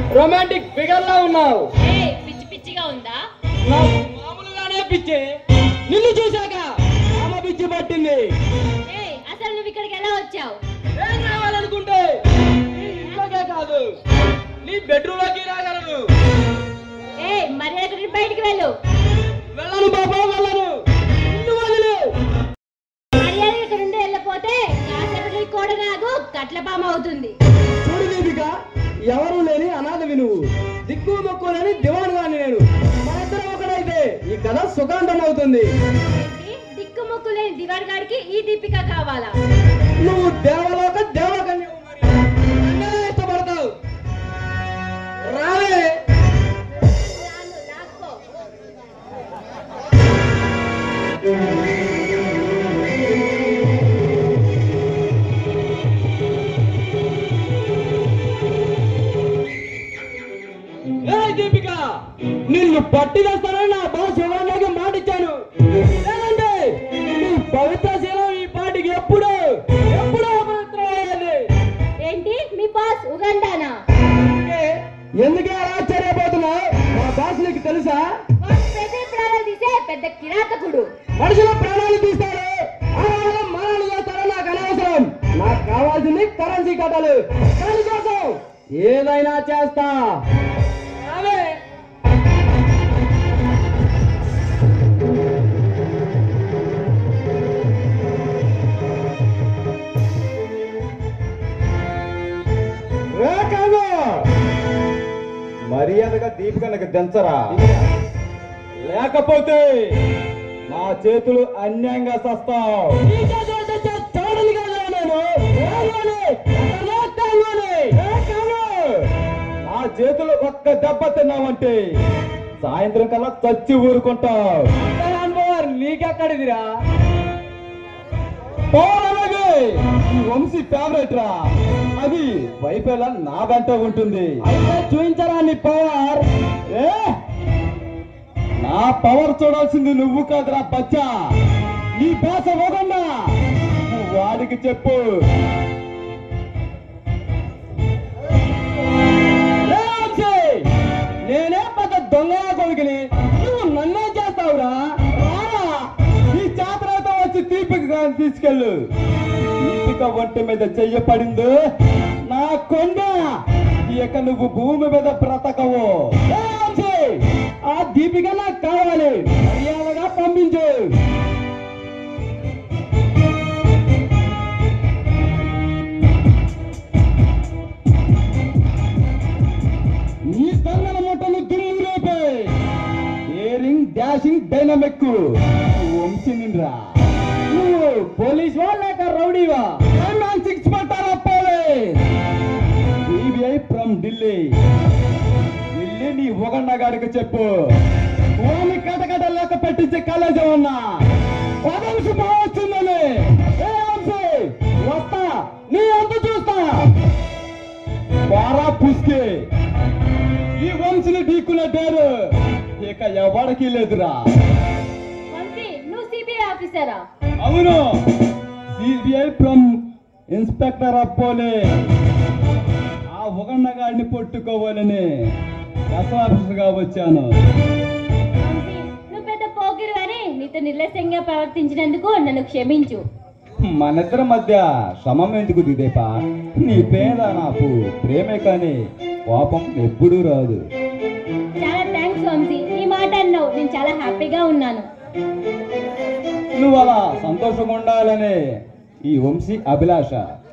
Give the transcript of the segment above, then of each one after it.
Romantic figure లా ఉన్నావు ఏయ్, పిచ్చి పిచ్చిగా ఉందా నాకు మామూలుగానే పిచ్చి నిన్ను చూశాక ఆమ పిచ్చి పట్టింది ఏయ్ అసలు నువ్వు ఇక్కడికి ఎలా వచ్చావు ఏం కావాలనుకుంటే నీ ఇంట్లోకే కాదు నీ బెడ్రూమ్ లోకి రాగలను ఏయ్ మరి ఎక్కడికి బయటికి వెళ్ళు వెళ్ళను బాబా వెళ్ళను నిన్ను వదిలు మర్యాద ఇక్కడ నుండి వెళ్ళిపోతే కాసేపటి కూడా నాకు కట్లపామ అవుతుంది చూడు దీపిక ఎవరు లేని అనాథవి నువ్వు దిక్కు మొక్కు లేని దివాన్ గాని నేను మన ఇద్దరం ఒకడైతే ఈ కథ సుఖాంతం అవుతుంది ఏంటి దిక్కు మొక్కు లేని దివాన్ గాడికి ఈ దీపిక కావాలా నువ్వు దేవలోక దేవకన్య నన్నే ఇష్టపడతావు రావే రాను, లాక్కో. ఏ దీపిక నిన్ను పట్టిదేస్తానని నా బాస్ శివానికి మాట ఇచ్చాను లేదంటే నీ పవిత్ర శీలం ఈ పాటికి ఎప్పుడు ఎప్పుడో అపవిత్రమయ్యేది ఏంటి మీ బాస్ ఉగండానా అందుకే ఎందుకే అలా ఆశ్చర్యపోతున్నావు మా బాస్ నీకు తెలుసా వాడు ప్రజల ప్రాణాలు తీసే పెద్ద కిరాతకుడు మనుషుల ప్రాణాలు తీస్తాడు ఆడవాళ్ళ మానాలు చేస్తారో నాకు అనవసరం నాకు కావాల్సింది కరెన్సీ కథలు దానికోసం ఏదైనా చేస్తా రావే. రే కాదు మర్యాదగా దీపికనకు దించరా లేకపోతే నా చేతులు అన్యాయంగా సస్తావు ఈ చేతులు తెచ్చే తోడలు కాదురా నేను. ఏమోని, అతనే తెమ్మని. ఏ కాదు నా చేతులు ఒక్క దెబ్బ తిన్నావంటే సాయంత్రం కల్లా చచ్చి ఊరుకుంటావు అంతే అనుభవం నీకెక్కడిదిరా పోలవగే ఈ వంశీ ఫేవరెట్ రా అది వైఫ్ ఎలా నా వెంట ఉంటుంది అయితే చూపించరా నీ పవర్ ఏ నా పవర్ చూడాల్సింది నువ్వు కాదురా బచ్చా నీ భాష పోకుండా నువ్వు వాడికి చెప్పు ఏ వంశీ, నేనే పెద్ద దొంగ కొడుకుని నువ్వు నన్నే చేస్తావురా రారా, నీ చేతనైతే వచ్చి దీపిక గాని తీసుకెళ్ళు దీపిక ఒంటి మీద చెయ్య పడింది నా కొండ ఇక నువ్వు భూమి మీద బ్రతకవు ఏ వంశీ, ఆ దీపిక నాకు కావాలి మర్యాదగా పంపించు నీ దొంగల మూటలు దుమ్ము రేపే డేరింగ్ డాషింగ్ డైనమిక్ వంశీ నిండ్రా నువ్వు పోలీస్ వా లేక రౌడీవా సిక్స్ పట్టారా పోలీస్ సిబిఐ ఫ్రమ్ ఢిల్లీ వెళ్ళి నీ ఉగన్నగాడికి చెప్పు ఓమి కటకట లెక్క పెట్టించి కాలేజీ ఉన్నా పదంశి బాగొచ్చిందని ఏ వంశీ వస్తా నీ అంత చూస్తా బారా పుస్కి ఈ వంశీని ఢీక్కునే డేరు ఇక ఎవరికి లేదురా వంశీ నువ్వు సిబిఐ ఆఫీసరా అవును CBI from inspector of police ఆ ఉగన్నగాడిని పట్టుకోవాలని ఎస్ ఆఫీసర్గా వచ్చాను వంశీ నువ్వు పెద్ద పోకిరు అని నీతో నిర్లక్ష్యంగా ప్రవర్తించినందుకు నన్ను క్షమించు మనిద్దరి మధ్య సమం ఎందుకు దిదేప నీ పేద నాకు ప్రేమే కానీ కోపం ఎప్పుడూ రాదు చాలా థ్యాంక్స్ వంశీ ఈ మాట అన్నావు నేను చాలా హ్యాపీగా ఉన్నాను నువ్వు అలా సంతోషంగా ఉండాలని ఈ వంశీ అభిలాష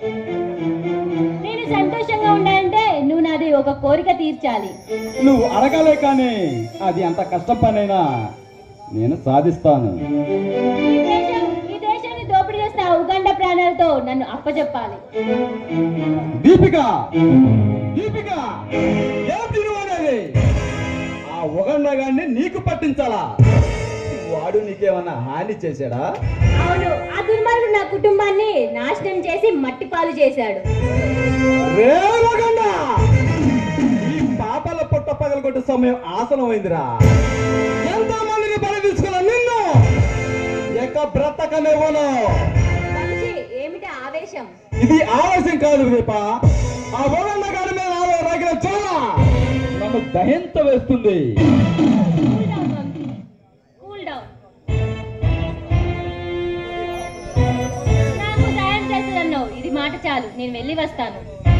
నేను సంతోషంగా ఉండాలంటే నువ్వు నాది ఒక కోరిక తీర్చాలి నువ్వు అడగాలే కానీ అది ఎంత కష్టం పనైనా నేను సాధిస్తాను ఈ దేశం ఈ దేశాన్ని దోపిడీ చేసిన ఆ ఉగండ ప్రాణాలతో నన్ను అప్పచెప్పాలి దీపిక దీపిక ఏంటి నువ్వు అనేది ఆ ఉగండగాన్ని నీకు పట్టించాలా వాడు నీకేమన్నా హాని చేశాడా అవును ఆ దుర్మార్గుడు నా కుటుంబాన్ని నాశనం చేసి మట్టి పాలు చేశాడు రే ఉగండ ఈ పాపల పుట్ట పగలగొట్టే సమయం ఆసనమైందిరా ఎంతో మందిని బలి తీసుకున్న నిన్ను ఎక్క బ్రతకనివ్వను వంశీ ఏమిటి ఆవేశం ఇది ఆవేశం కాదు దీప ఆ ఉగండ గారి మీద నాలో రగిన చోళ నన్ను దహింత వేస్తుంది cool down Vamsi cool down నాకు సాయం చేస్తుందన్నావు ఇది మాట చాలు నేను వెళ్ళి వస్తాను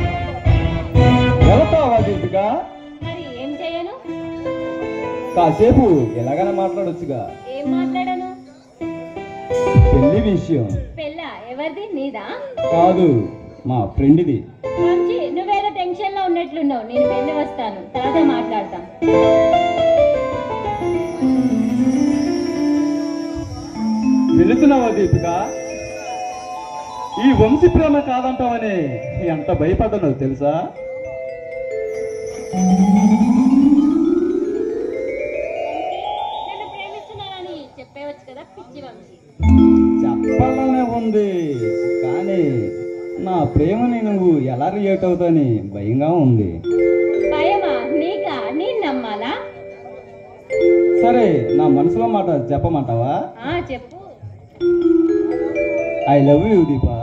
వెళతావా దీపిక మరి ఏం చేయను కాసేపు ఎలాగైనా మాట్లాడొచ్చుగా ఏం మాట్లాడను పెళ్లి విషయం పెళ్ళ ఎవరిది నీదా కాదు మా ఫ్రెండ్ది వంశీ నువ్వేదో టెన్షన్ లో ఉన్నట్లున్నావు నేను వెళ్ళి వస్తాను తర్వాత మాట్లాడతాం వెళుతున్నావా దీపిక ఈ వంశీ ప్రేమ కాదంటావని ఎంత భయపడ్డానో తెలుసా నన్ను ప్రేమిస్తున్నానని చెప్పేవచ్చు కదా పిచ్చి వంశీ చెప్పాలనే ఉంది కానీ నా ప్రేమని నువ్వు ఎలా రియేట్ అవుతాని భయంగా ఉంది భయమా నీకా నేను నమ్మాలా సరే నా మనసులో మాట చెప్పమంటావా ఆ చెప్పు ఐ లవ్ యూ దీపా